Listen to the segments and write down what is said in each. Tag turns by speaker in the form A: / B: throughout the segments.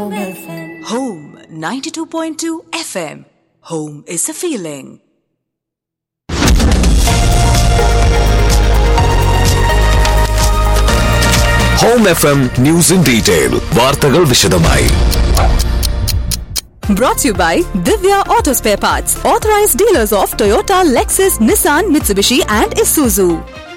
A: Home FM.
B: Home 92.2 FM. Home is a feeling.
C: Home F M news in detail വാർത്തകൾ വിശദമായി
B: Brought to you by Divya Auto Spare Parts, authorized dealers of Toyota, Lexus, Nissan, Mitsubishi, and Isuzu.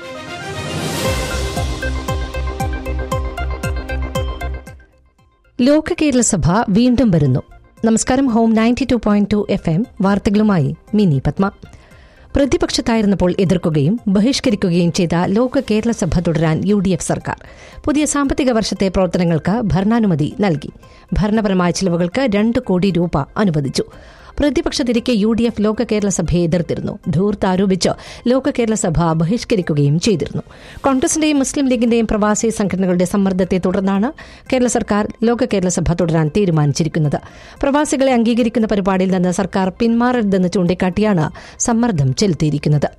D: ലോക കേരള സഭ വീണ്ടും വരുന്നു നമസ്കാരം home ninety two point two F M വാർത്തകളുമായി മിനി പത്മ പ്രതിപക്ഷത്തായിരുന്നപ്പോൾ എതിർക്കുകയും ബഹിഷ്കരിക്കുകയും ചെയ്ത ലോക കേരള സഭ തുടരാൻ യു ഡി എഫ് സർക്കാർ പുതിയ സാമ്പത്തിക വർഷത്തെ പ്രവർത്തനങ്ങൾക്ക് ഭരണാനുമതി നൽകി ഭരണപരമായ ചിലവുകൾക്ക് രണ്ട് കോടി രൂപ അനുവദിച്ചു പ്രതിപക്ഷത്തിരിക്കെ യു ഡി എഫ് ലോക കേരള സഭയെ എതിർത്തിരുന്നു ധൂർത്ത് ആരോപിച്ച് ലോക കേരള സഭ ബഹിഷ്കരിക്കുകയും ചെയ്തിരുന്നു കോൺഗ്രസിന്റെയും മുസ്ലിം ലീഗിന്റെയും പ്രവാസി സംഘടനകളുടെ സമ്മർദ്ദത്തെ തുടർന്നാണ് കേരള സർക്കാർ ലോക കേരള സഭ തുടരാൻ തീരുമാനിച്ചിരിക്കുന്നത് പ്രവാസികളെ അംഗീകരിക്കുന്ന പരിപാടിയിൽ നിന്ന് സർക്കാർ പിന്മാറരുതെന്ന് ചൂണ്ടിക്കാട്ടിയാണ് സമ്മർദ്ദം ചെലുത്തിയിരിക്കുന്നത്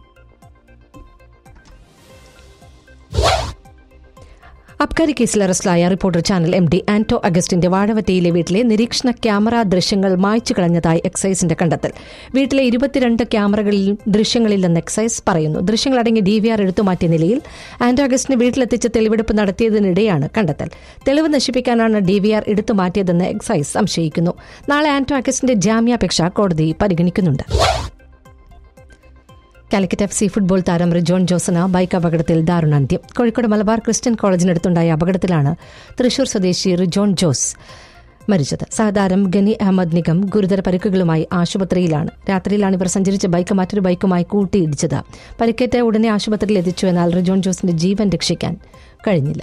D: അബ്കാരി കേസിൽ അറസ്റ്റിലായ reporter channel M D Anto അഗസ്റ്റിന്റെ വാഴവറ്റയിലെ വീട്ടിലെ നിരീക്ഷണ ക്യാമറ ദൃശ്യങ്ങൾ മായ്ച്ചു കളഞ്ഞതായി എക്സൈസിന്റെ കണ്ടെത്തൽ വീട്ടിലെ ഇരുപത്തിരണ്ട് ക്യാമറകളിൽ ദൃശ്യങ്ങളില്ലെന്ന് എക്സൈസ് പറയുന്നു ദൃശ്യങ്ങളടങ്ങി ഡി വി ആർ എടുത്തുമാറ്റിയ നിലയിൽ ആന്റോ അഗസ്റ്റിനെ വീട്ടിലെത്തിച്ച് തെളിവെടുപ്പ് നടത്തിയതിനിടെയാണ് കണ്ടെത്തൽ തെളിവ് നശിപ്പിക്കാനാണ് ഡി വി ആർ എടുത്തുമാറ്റിയതെന്ന് എക്സൈസ് സംശയിക്കുന്നു നാളെ ആന്റോ അഗസ്റ്റിന്റെ ജാമ്യാപേക്ഷ കോടതി പരിഗണിക്കുന്നുണ്ട് കാലിക്കറ്റ് എഫ് സി ഫുട്ബോൾ താരം റിജോൺ ജോസന ബൈക്ക് അപകടത്തിൽ ദാരുണാന്ത്യം കോഴിക്കോട് മലബാർ ക്രിസ്ത്യൻ കോളേജിനടുത്തുണ്ടായ അപകടത്തിലാണ് തൃശൂർ സ്വദേശി റിജോൺ ജോസ് മരിച്ചത് സഹതാരം ഗനി അഹമ്മദ് നിഗം ഗുരുതര പരിക്കുകളുമായി ആശുപത്രിയിലാണ് രാത്രിയിലാണ് ഇവർ സഞ്ചരിച്ച ബൈക്ക് മറ്റൊരു ബൈക്കുമായി കൂട്ടിയിടിച്ചത് പരിക്കേറ്റ ഉടനെ ആശുപത്രിയിൽ എത്തിച്ചു എന്നാൽ റിജോൺ ജോസിന്റെ ജീവൻ രക്ഷിക്കാൻ കഴിഞ്ഞില്ല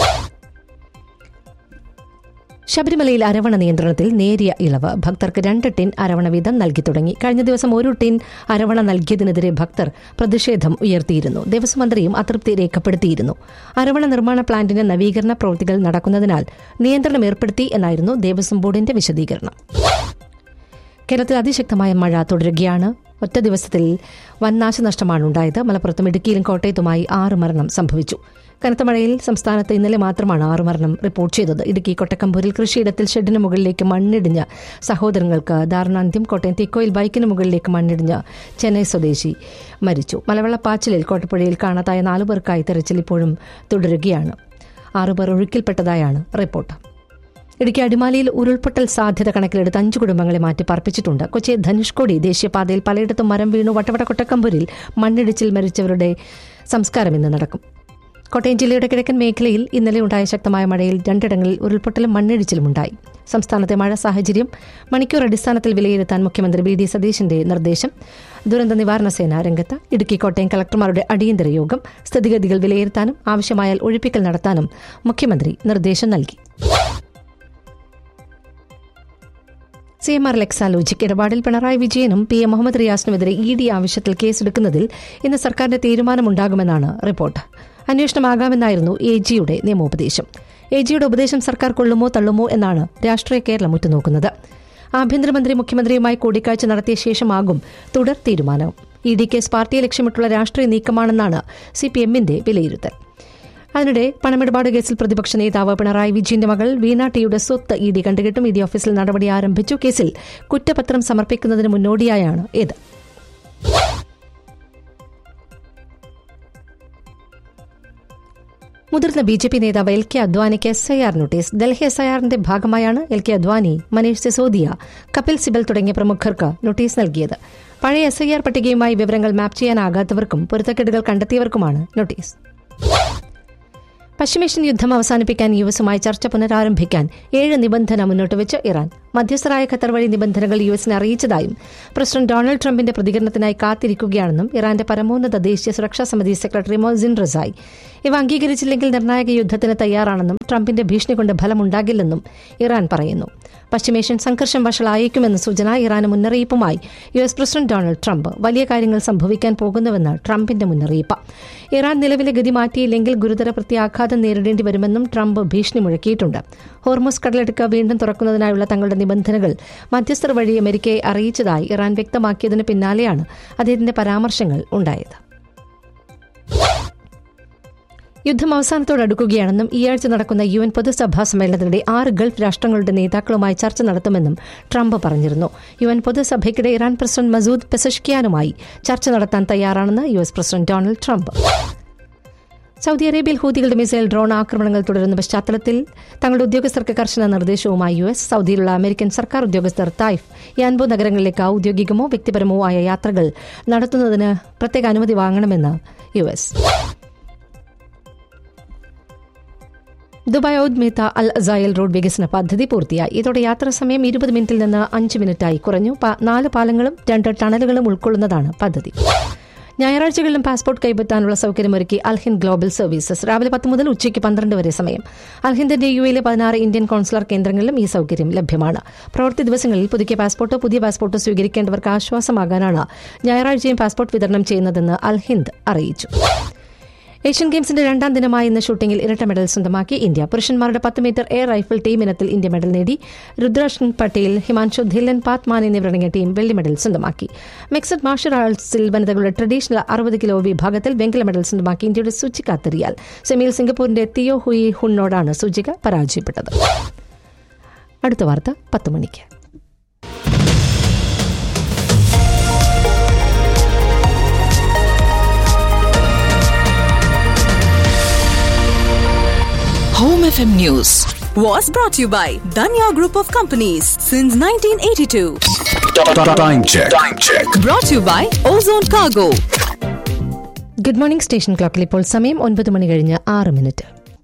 D: ശബരിമലയിൽ അരവണ നിയന്ത്രണത്തിൽ നേരിയ ഇളവ് ഭക്തർക്ക് രണ്ട് ടിൻ അരവണ വീതം നൽകി തുടങ്ങി കഴിഞ്ഞ ദിവസം ഒരു ടിൻ അരവണ നൽകിയതിനെതിരെ ഭക്തർ പ്രതിഷേധം ഉയർത്തിയിരുന്നു ദേവസ്വം മന്ത്രിയും അതൃപ്തി രേഖപ്പെടുത്തിയിരുന്നു അരവണ നിർമ്മാണ പ്ലാന്റിന്റെ നവീകരണ പ്രവൃത്തികൾ നടക്കുന്നതിനാൽ നിയന്ത്രണം ഏർപ്പെടുത്തി എന്നായിരുന്നു ദേവസ്വം ബോർഡിന്റെ വിശദീകരണം കേരളത്തിൽ അതിശക്തമായ മഴ തുടരുകയാണ് ഒറ്റ ദിവസത്തിൽ വൻ നാശനഷ്ടമാണ് ഉണ്ടായത് മലപ്പുറത്തും ഇടുക്കിയിലും കോട്ടയത്തുമായി ആറ് മരണം സംഭവിച്ചു കനത്ത മഴയിൽ സംസ്ഥാനത്ത് ഇന്നലെ മാത്രമാണ് ആറ് മരണം റിപ്പോർട്ട് ചെയ്തത് ഇടുക്കി കൊട്ടക്കമ്പൂരിൽ കൃഷിയിടത്തിൽ ഷെഡിന് മുകളിലേക്ക് മണ്ണിടിഞ്ഞ സഹോദരങ്ങൾക്ക് ദാരുണാന്ത്യം കോട്ടയം തിക്കോയിൽ ബൈക്കിന് മുകളിലേക്ക് മണ്ണിടിഞ്ഞ ചെന്നൈ സ്വദേശി മരിച്ചു മലവെള്ളപ്പാച്ചിലിൽ കോട്ടപ്പുഴയിൽ കാണാതായ നാലുപേർക്കായി തെരച്ചിൽ ഇപ്പോഴും തുടരുകയാണ് ആറുപേർ ഒഴുക്കിൽപ്പെട്ടതായാണ് റിപ്പോർട്ട് ഇടുക്കി അടിമാലിയിൽ ഉരുൾപൊട്ടൽ സാധ്യത കണക്കിലെടുത്ത് അഞ്ചു കുടുംബങ്ങളെ മാറ്റി പാർപ്പിച്ചിട്ടുണ്ട് കൊച്ചി ധനുഷ്കോടി ദേശീയപാതയിൽ പലയിടത്തും മരം വീണു വട്ടവട കൊട്ടക്കമ്പൂരിൽ മണ്ണിടിച്ചിൽ മരിച്ചവരുടെ സംസ്കാരം ഇന്ന് നടക്കും കോട്ടയം ജില്ലയുടെ കിഴക്കൻ മേഖലയിൽ ഇന്നലെ ഉണ്ടായ ശക്തമായ മഴയിൽ രണ്ടിടങ്ങളിൽ ഉരുൾപൊട്ടലും മണ്ണിടിച്ചിലും ഉണ്ടായി സംസ്ഥാനത്തെ മഴ സാഹചര്യം മണിക്കൂർ അടിസ്ഥാനത്തിൽ വിലയിരുത്താൻ മുഖ്യമന്ത്രി ബി ഡി സതീശന്റെ നിർദ്ദേശം ദുരന്ത നിവാരണ സേന രംഗത്ത് ഇടുക്കി കോട്ടയം കളക്ടർമാരുടെ അടിയന്തര യോഗം സ്ഥിതിഗതികൾ വിലയിരുത്താനും ആവശ്യമായാൽ ഒഴിപ്പിക്കൽ നടത്താനും മുഖ്യമന്ത്രി നിർദ്ദേശം നൽകി സി എം ആർ ലെക്സാലോജിക് ഇടപാടിൽ പിണറായി വിജയനും പി എം മുഹമ്മദ് റിയാസിനുമെതിരെ ഇ ഡി ആവശ്യത്തിൽ കേസെടുക്കുന്നതിൽ ഇന്ന് സർക്കാരിന്റെ തീരുമാനമുണ്ടാകുമെന്നാണ് റിപ്പോർട്ട് അന്വേഷണമാകാമെന്നായിരുന്നു എ ജിയുടെ നിയമോപദേശം എ ജിയുടെ ഉപദേശം സർക്കാർ കൊള്ളുമോ തള്ളുമോ എന്നാണ് രാഷ്ട്രീയ കേരളം ഉറ്റുനോക്കുന്നത് ആഭ്യന്തരമന്ത്രി മുഖ്യമന്ത്രിയുമായി കൂടിക്കാഴ്ച നടത്തിയ ശേഷമാകും തുടർ തീരുമാനം ഇ ഡി കേസ് പാർട്ടിയെ ലക്ഷ്യമിട്ടുള്ള രാഷ്ട്രീയ നീക്കമാണെന്നാണ് സി പി എമ്മിന്റെ വിലയിരുത്തൽ അതിനിടെ പണമിടപാട് കേസിൽ പ്രതിപക്ഷ നേതാവ് പിണറായി വിജയന്റെ മകൾ വീണ ടിയുടെ സ്വത്ത് ഇ ഡി കണ്ടുകെട്ടും ഇ ഡി ഓഫീസിൽ നടപടി ആരംഭിച്ചു കേസിൽ കുറ്റപത്രം സമർപ്പിക്കുന്നതിന് മുന്നോടിയായാണ് ഇത് മുതിർന്ന ബി ജെ പി നേതാവ് എൽ കെ അദ്വാനിക്ക് S I R notice Delhi S I ആറിന്റെ ഭാഗമായാണ് എൽ കെ അദ്വാനി മനീഷ് സിസോദിയ കപിൽ സിബൽ തുടങ്ങിയ പ്രമുഖർക്ക് നോട്ടീസ് നൽകിയത് പഴയ എസ് ഐ ആർ പട്ടികയുമായി വിവരങ്ങൾ മാപ്പ് ചെയ്യാനാകാത്തവർക്കും പൊരുത്തക്കേടുകൾ കണ്ടെത്തിയവർക്കുമാണ് നോട്ടീസ് പശ്ചിമേഷ്യൻ യുദ്ധം അവസാനിപ്പിക്കാൻ യു എസുമായി ചർച്ച പുനരാരംഭിക്കാൻ ഏഴ് നിബന്ധന മുന്നോട്ട് വെച്ച് ഇറാൻ മധ്യസ്ഥരായ ഖത്തർ വഴി നിബന്ധനകൾ യു എസിനെ അറിയിച്ചതായും പ്രസിഡന്റ് ഡൊണാൾഡ് ട്രംപിന്റെ പ്രതികരണത്തിനായി കാത്തിരിക്കുകയാണെന്നും ഇറാന്റെ പരമോന്നത ദേശീയ സുരക്ഷാ സമിതി സെക്രട്ടറി മൊസിൻ റസായി ഇവ അംഗീകരിച്ചില്ലെങ്കിൽ നിർണായക യുദ്ധത്തിന് തയ്യാറാണെന്നും ട്രംപിന്റെ ഭീഷണി കൊണ്ട് ഫലമുണ്ടാകില്ലെന്നും ഇറാൻ പറയുന്നു പശ്ചിമേഷ്യൻ സംഘർഷം വഷളായേക്കുമെന്ന സൂചന ഇറാന് മുന്നറിയിപ്പുമായി U S president Donald Trump വലിയ കാര്യങ്ങൾ സംഭവിക്കാൻ പോകുന്നുവെന്ന് ട്രംപിന്റെ മുന്നറിയിപ്പ് ഇറാൻ നിലവിലെ ഗതി മാറ്റിയില്ലെങ്കിൽ ഗുരുതര പ്രത്യാഘാതം നേരിടേണ്ടി വരുമെന്നും ട്രംപ് ഭീഷണി മുഴക്കിയിട്ടുണ്ട് ഹോർമോസ് കടലെടുക്ക വീണ്ടും തുറക്കുന്നതിനായുള്ള തങ്ങളുടെ നിബന്ധനകൾ മധ്യസ്ഥർ വഴി അമേരിക്കയെ അറിയിച്ചതായി ഇറാൻ വ്യക്തമാക്കിയതിന് പിന്നാലെയാണ് അദ്ദേഹത്തിന്റെ പരാമർശങ്ങൾ ഉണ്ടായത് യുദ്ധം അവസാനത്തോടടുക്കുകയാണെന്നും ഈ ആഴ്ച നടക്കുന്ന യു എൻ പൊതുസഭാ സമ്മേളനത്തിനിടെ ആറ് ഗൾഫ് രാഷ്ട്രങ്ങളുടെ നേതാക്കളുമായി ചർച്ച നടത്തുമെന്നും ട്രംപ് പറഞ്ഞിരുന്നു യു എൻ പൊതുസഭയ്ക്കിടെ ഇറാൻ പ്രസിഡന്റ് മസൂദ് പെസഷ്കിയാനുമായി ചർച്ച നടത്താൻ തയ്യാറാണെന്ന് U S president Donald Trump Saudi അറേബ്യയിൽ ഹൂതികളുടെ മിസൈൽ ഡ്രോൺ ആക്രമണങ്ങൾ തുടരുന്ന പശ്ചാത്തലത്തിൽ തങ്ങളുടെ ഉദ്യോഗസ്ഥർക്ക് കർശന നിർദ്ദേശവുമായി യു എസ് സൗദിയിലുള്ള അമേരിക്കൻ സർക്കാർ ഉദ്യോഗസ്ഥർ തായ്ഫ് യാൻബോ നഗരങ്ങളിലേക്ക് ഔദ്യോഗികമോ വ്യക്തിപരമോ ആയ യാത്രകൾ നടത്തുന്നതിന് പ്രത്യേക അനുമതി വാങ്ങണമെന്ന് U S Dubai Oud Metha Al Asayel road വികസന പദ്ധതി പൂർത്തിയായി ഇതോടെ യാത്രാ സമയം ഇരുപത് മിനിറ്റിൽ നിന്ന് അഞ്ച് മിനിറ്റായി കുറഞ്ഞു പ- നാല് പാലങ്ങളും രണ്ട് ടണലുകളും ഉൾക്കൊള്ളുന്നതാണ് പദ്ധതി ഞായറാഴ്ചകളിലും പാസ്പോർട്ട് കൈപ്പറ്റാനുള്ള സൗകര്യമൊരുക്കി അൽഹിന്ദ് ഗ്ലോബൽ സർവീസസ് രാവിലെ പത്ത് മുതൽ ഉച്ചയ്ക്ക് പന്ത്രണ്ട് വരെ സമയം അൽഹിന്ദിന്റെ യു എയിലെ പതിനാറ് ഇന്ത്യൻ കോൺസുലർ കേന്ദ്രങ്ങളിലും ഈ സൗകര്യം ലഭ്യമാണ് പ്രവൃത്തി ദിവസങ്ങളിൽ പുതുക്കിയ പാസ്പോർട്ടോ പുതിയ പാസ്പോർട്ടോ സ്വീകരിക്കേണ്ടവർക്ക് ആശ്വാസമാകാനാണ് ഞായറാഴ്ചയും പാസ്പോർട്ട് വിതരണം ചെയ്യുന്നതെന്ന് അൽഹിന്ദ് അറിയിച്ചു ഏഷ്യൻ ഗെയിംസിന്റെ രണ്ടാം ദിനമായ ഇന്ന് ഷൂട്ടിംഗിൽ ഇരട്ട മെഡൽ സ്വന്തമാക്കി ഇന്ത്യ പുരുഷന്മാരുടെ പത്ത് മീറ്റർ എയർ റൈഫിൾ ടീം ഇനത്തിൽ ഇന്ത്യ മെഡൽ നേടി രുദ്രാഷൻ പട്ടേൽ ഹിമാൻഷു ധില്ലൻ പാത്മാൻ എന്നിവരടങ്ങിയ ടീം വെള്ളി മെഡൽ സ്വന്തമാക്കി മിക്സഡ് മാർഷൽ ആർട്സിൽ വനിതകളുടെ ട്രഡീഷണൽ അറുപത് കിലോ വിഭാഗത്തിൽ വെങ്കല മെഡൽ സ്വന്തമാക്കി ഇന്ത്യയുടെ സുചിക തെറിയാൽ സെമിയിൽ സിംഗപ്പൂരിന്റെ തിയോ ഹുയി ഹുണ്ണോടാണ് സുചിക പരാജയപ്പെട്ടത് അടുത്ത വാർത്ത പത്ത് മണിക്ക്
B: Home FM News was brought to you by Danya Group of Companies since 1982.
C: Time check. Time check.
B: Brought to you by Ozone Cargo.
D: Good morning station ക്ലോക്കിൽ ഇപ്പോൾ സമയം ഒൻപത് മണി കഴിഞ്ഞ് ആറ് minute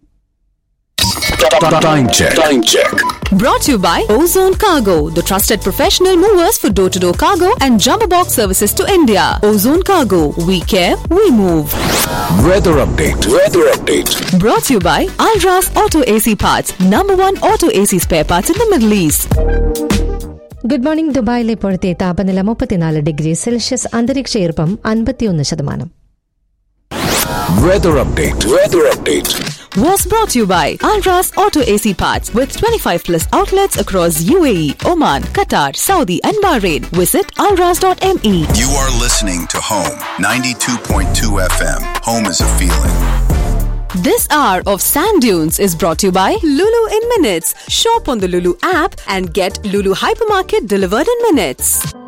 C: Time check. Time check.
B: Brought to you by Ozone Cargo, the trusted professional movers for door to door cargo and jumbo box services to India. Ozone Cargo, we care, we move.
C: Weather update. Weather update.
B: Brought to you by Alras Auto AC Parts, number one auto AC spare parts in the Middle East.
D: Good morning ദുബായിലെ ഇപ്പോഴത്തെ താപനില മുപ്പത്തിനാല് degree Celsius അന്തരീക്ഷ ഈർപ്പം അൻപത്തിയൊന്ന് ശതമാനം
C: Weather update. Weather update.
B: Was brought to you by Alras Auto AC Parts with 25 plus outlets across UAE, Oman, Qatar, Saudi, and Bahrain. Visit alras.me.
A: You are listening to Home 92.2 FM. Home is a feeling.
B: This hour of Sand Dunes is brought to you by Lulu in Minutes. Shop on the Lulu app and get Lulu Hypermarket delivered in minutes.